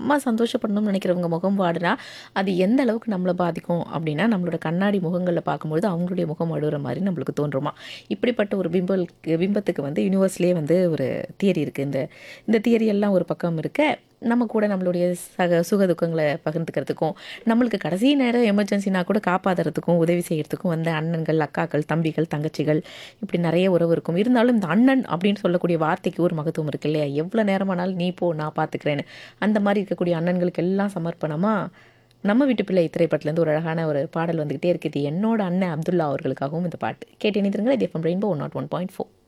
நம்ம சந்தோஷப்படணும்னு நினைக்கிறவங்க முகம் வாடுனா அது எந்த அளவுக்கு நம்மளை பாதிக்கும் அப்படின்னா நம்மளோட கண்ணாடி முகங்களில் பார்க்கும்பொழுது அவங்களுடைய முகம் வாடுற மாதிரி நம்மளுக்கு தோன்றுமா இப்படிப்பட்ட ஒரு பிம்பல் பிம்பத்துக்கு வந்து யூனிவர்ஸ்லேயே வந்து ஒரு தியரி இருக்குது இந்த இந்த தியரி எல்லாம் ஒரு பக்கம் இருக்க நம்ம கூட நம்மளுடைய சக சுக துக்கங்களை பகிர்ந்துக்கிறதுக்கும் நம்மளுக்கு கடைசி நேரம் எமர்ஜென்சினா கூட காப்பாற்றுறதுக்கும் உதவி செய்கிறதுக்கும் வந்து அண்ணன்கள் அக்காக்கள் தம்பிகள் தங்கச்சிகள் இப்படி நிறைய உறவு இருக்கும் இருந்தாலும் இந்த அண்ணன் அப்படின்னு சொல்லக்கூடிய வார்த்தைக்கு ஒரு மகத்துவம் இருக்கு இல்லையா எவ்வளோ நேரமானாலும் நீ போ நான் பார்த்துக்கிறேன்னு அந்த மாதிரி இருக்கக்கூடிய அண்ணன்களுக்கு எல்லாம் சமர்ப்பணமாக நம்ம வீட்டு பிள்ளை திரைப்படத்துலேருந்து ஒரு அழகான ஒரு பாடல் வந்துக்கிட்டே இருக்குது இது என்னோட அண்ணன் அப்துல்லா அவர்களுக்காகவும் இந்த பாட்டு கேட்டு இணைந்திருங்கள் இது FM rainbow one nought one point four